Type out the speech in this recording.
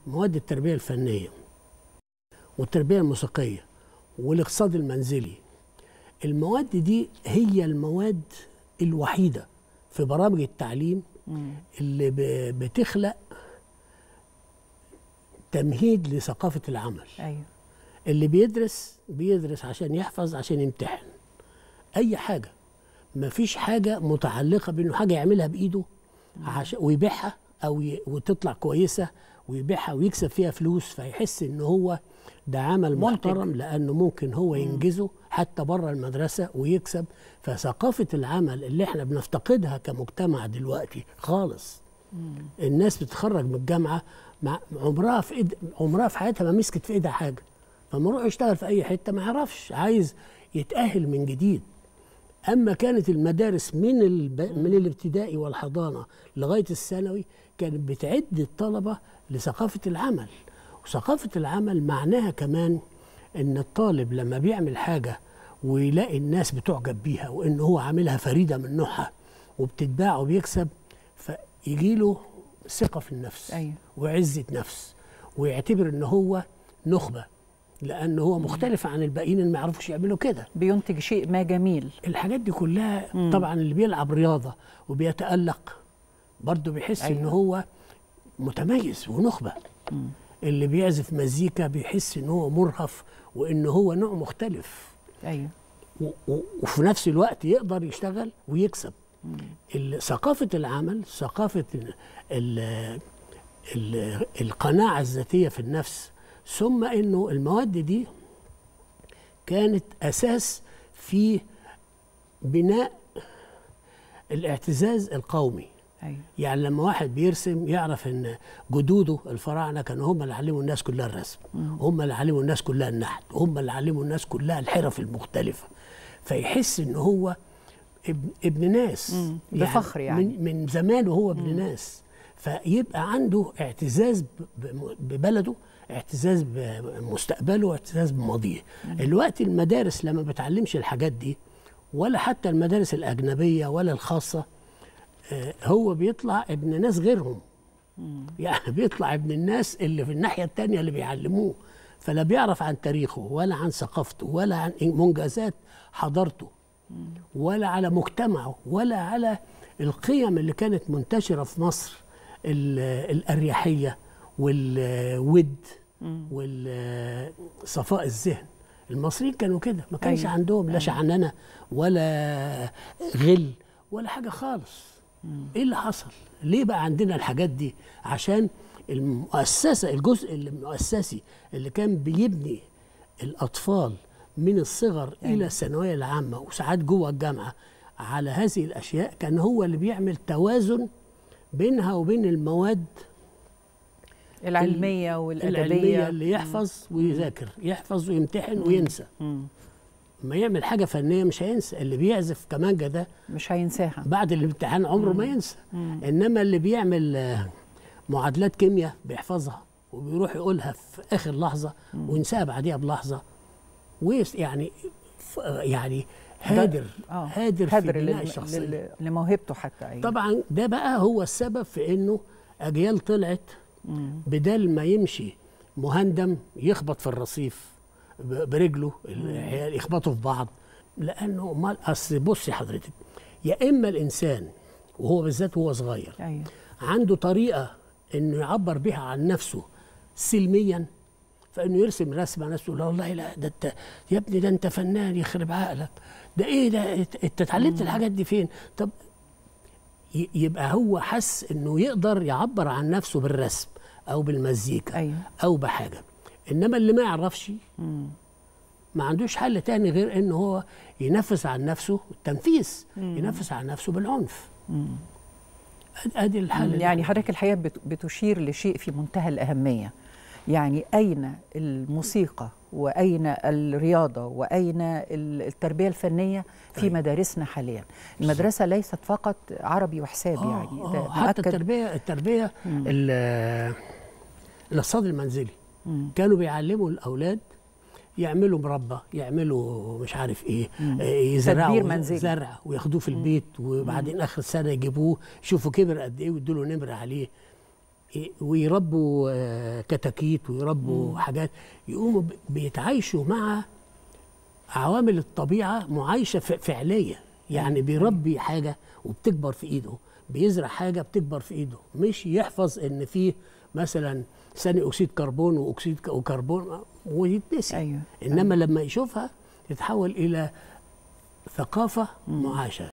مواد التربيه الفنيه والتربيه الموسيقيه والاقتصاد المنزلي المواد دي هي المواد الوحيده في برامج التعليم اللي ب- بتخلق تمهيد لثقافه العمل ايوه اللي بيدرس بيدرس عشان يحفظ عشان يمتحن اي حاجه مفيش حاجه متعلقه بانه حاجه يعملها بايده عشان ويبيعها او ي... وتطلع كويسه ويبيعها ويكسب فيها فلوس فيحس ان هو ده عمل منتج. محترم لانه ممكن هو ينجزه حتى بره المدرسه ويكسب فثقافه العمل اللي احنا بنفتقدها كمجتمع دلوقتي خالص الناس بتتخرج من الجامعه مع عمرها في إيد عمرها في حياتها ما مسكت في ايدها حاجه فلما يروح يشتغل في اي حته ما يعرفش عايز يتاهل من جديد اما كانت المدارس من الب... من الابتدائي والحضانه لغايه الثانوي كانت بتعد الطلبه لثقافه العمل وثقافه العمل معناها كمان ان الطالب لما بيعمل حاجه ويلاقي الناس بتعجب بيها وان هو عاملها فريده من نوعها وبتتباع وبيكسب فيجي له ثقه في النفس أيوة. وعزه نفس ويعتبر ان هو نخبه لان هو مختلف عن الباقيين اللي ما يعرفوش يعملوا كده بينتج شيء ما جميل الحاجات دي كلها طبعا اللي بيلعب رياضه وبيتالق برضه بيحس أيوة. ان أيوة. هو متميز ونخبه اللي بيعزف مزيكا بيحس ان هو مرهف وان هو نوع مختلف ايوه و- و- وفي نفس الوقت يقدر يشتغل ويكسب ال- ثقافة العمل ثقافة ال ال ال القناعة الذاتية في النفس ثم انه المواد دي كانت اساس في بناء الاعتزاز القومي ايوه يعني لما واحد بيرسم يعرف ان جدوده الفراعنه كانوا هم اللي علموا الناس كلها الرسم هم اللي علموا الناس كلها النحت هم اللي علموا الناس كلها الحرف المختلفه فيحس ان هو ابن, ابن ناس مم. بفخر يعني. من, من زمان وهو ابن ناس فيبقى عنده اعتزاز ب- ب- ببلده اعتزاز بمستقبله اعتزاز بماضيه الوقت المدارس لما بتعلمش الحاجات دي ولا حتى المدارس الأجنبية ولا الخاصة آه، هو بيطلع ابن ناس غيرهم يعني بيطلع ابن الناس اللي في الناحية التانية اللي بيعلموه فلا بيعرف عن تاريخه ولا عن ثقافته ولا عن منجزات حضارته ولا على مجتمعه ولا على القيم اللي كانت منتشرة في مصر ال- الأريحية والود والصفاء الذهن المصريين كانوا كده ما كانش أيوة. عندهم لا شعننة ولا غل ولا حاجة خالص ايه اللي حصل ليه بقى عندنا الحاجات دي عشان المؤسسة الجزء المؤسسي اللي كان بيبني الأطفال من الصغر أيوة. إلى الثانوية العامة وساعات جوه الجامعة على هذه الأشياء كان هو اللي بيعمل توازن بينها وبين المواد العلميه والادبيه العلمية اللي يحفظ ويذاكر يحفظ ويمتحن وينسى مم. ما يعمل حاجة فنية مش هينسى اللي بيعزف كمانجا ده مش هينساها بعد الامتحان عمره ما ينسى انما اللي بيعمل آه، معادلات كيمياء بيحفظها وبيروح يقولها في اخر لحظه وينساها بعديها بلحظه ويس يعني ف- يعني هادر آه. هادر في هدر بناء لل- الشخصيه لل- لموهبته حتى ايوه طبعا ده بقى هو السبب في انه اجيال طلعت بدل ما يمشي مهندم يخبط في الرصيف ب- برجله العيال يخبطوا في بعض لانه ما اصل بصي حضرتك يا اما الانسان وهو بالذات وهو صغير ايوه عنده طريقه انه يعبر بها عن نفسه سلميا فانه يرسم رسمه ناس تقول لا والله لا ده انت يا ابني ده انت فنان يخرب عقلك ده ايه ده إت- انت اتعلمت الحاجات دي فين طب ي- يبقى هو حس انه يقدر يعبر عن نفسه بالرسم او بالمزيكا أيوة. او بحاجه انما اللي ما يعرفش ما عندوش حل تاني غير ان هو ينفس عن نفسه التنفيس ينفس عن نفسه بالعنف أد- ادي الحل اللي يعني حضرتك الحقيقه بت- بتشير لشيء في منتهى الاهميه يعني اين الموسيقى واين الرياضه واين ال- التربيه الفنيه في أيوة. مدارسنا حاليا المدرسه ليست فقط عربي وحساب آه يعني ده آه حتى مؤكد التربيه التربيه ال- الاقتصاد المنزلي كانوا بيعلموا الاولاد يعملوا مربى يعملوا مش عارف ايه آه، يزرعوا تدبير منزلي. زرع وياخدوه في البيت وبعدين اخر السنه يجيبوه يشوفوا كبر قد ايه ويدوا له نمره عليه ي- ويربوا آه، كتاكيت ويربوا حاجات يقوموا ب- بيتعايشوا مع عوامل الطبيعه معايشه ف- فعليه يعني بيربي حاجه وبتكبر في ايده بيزرع حاجه بتكبر في ايده مش يحفظ ان في مثلا ثاني اكسيد كربون واكسيد ك- وكربون ويتنسي ايوه انما لما يشوفها تتحول الى ثقافه معاشه